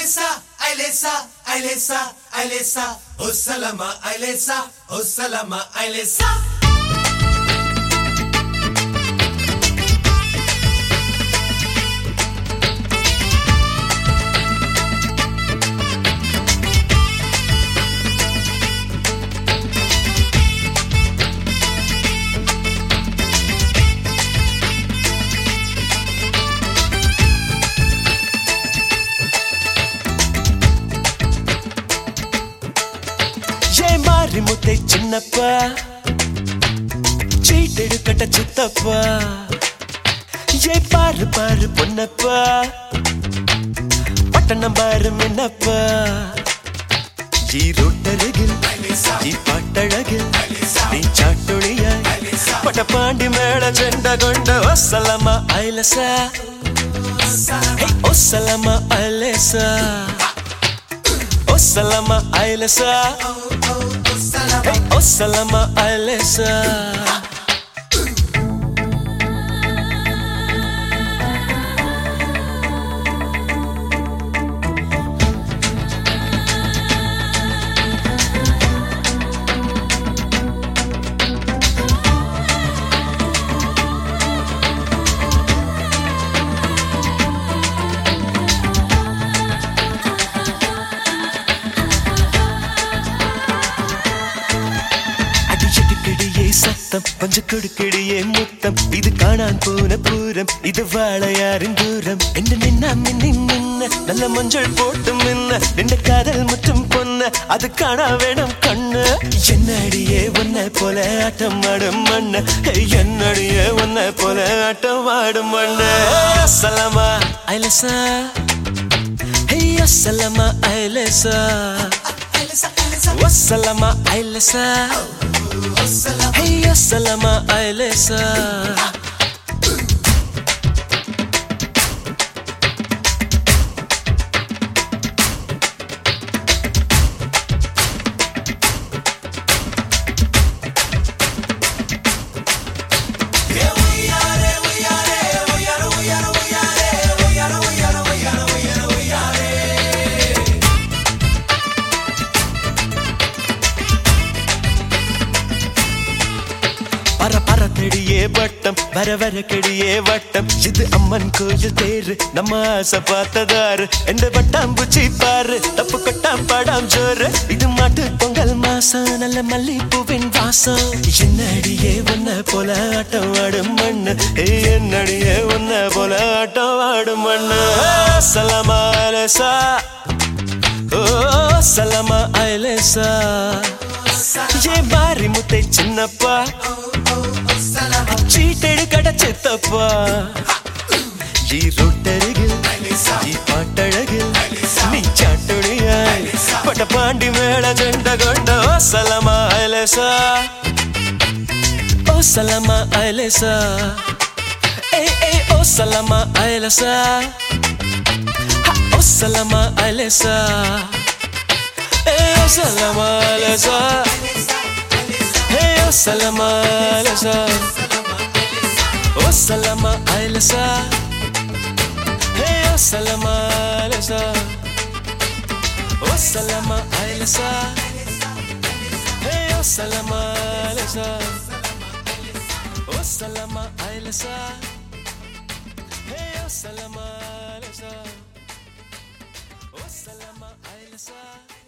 Ailesa, Ailesa, Ailesa, Ailesa, oh salama, Ailesa, oh salama, Ailesa. ஏ மாறி முத்தை சின்னப்பா சீட்டெடுக்கட்ட சித்தப்பா ஏ பாரு பாரு பொன்னப்பா பட்டணம் பாரு மின்னப்பா ஈரோட்டருகில் ഈ പാട്ടഴകിൽ നീ ചാട്ടുളിയായി പട്ടപ്പാണ്ടി മേള ചെണ്ട കൊണ്ട് ഒസലമ ഐലസ ഹേ, ഒസലമ ഐലസ ഒസലമ ഐലസ ഹേ, ഒസലമ ഐലസ அடிச்சடிக்கடியே சத்தம் பஞ்ச கொடுக்கடியே முத்தம் இது காணான் போன பூரம் இது வாழையாரின் தூரம் என்ன நின்னா மின்னி நின்ன நல்ல மஞ்சள் போட்டு மின்ன நின்ற காதல் முற்றும் பொன்ன அது காணா வேணும் கண்ணு என்னடியே உன்னை போல ஆட்டம் ஆடும் மண்ணு என்னடியே உன்னை போல ஆட்டம் ஆடும் மண்ணு சலமா ஐலசா ஹே அஸ்ஸலாமா ஐலசா Ailesa, Ailesa, والسلامة عيلسا oh salama. هي السلامة عيلسا பர பர தெடியே வட்டம் வர வர கெடியே வட்டம் இது அம்மன் கோயில் தேரு நம்ம ஆசை பார்த்ததாரு எந்த வட்டாம்பூச்சி பாரு தப்பு கொட்டாம் படாம் ஜோறு இது மாட்டு பொங்கல் மாசம் நல்ல மல்லிப்பூவின் வாசம் என்னடியே உன்ன போல ஆட்டம் ஆடும் மண்ணு ஏய், என்னடியே உன்ன போல ஆட்டம் ஆடும் மண்ணு சலமா அலசா ஓ சலமா அலசா ஏ மாறி முத்தை சின்னப்பா ചീട്ടെടുക്കട ചെത്തപ്പ ഈ റൊട്ടരികിൽ ഈ പാട്ടഴകിൽ നീ ചാട്ടുണിയായി പട്ടപ്പാണ്ടി മേള ചെണ്ട കൊണ്ട് ഓ സലമ അലസ ഓ സലമ അലസ ഏ ഏ ഓ സലമ അലസ ഹ, ഓ സലമ അലസ ഏ ഓ Salama അലസ Hey, oh salama alasa Oh salama alasa Hey, oh salama alasa Oh salama alasa Hey, oh salama alasa Oh salama alasa Hey, oh salama alasa Oh salama alasa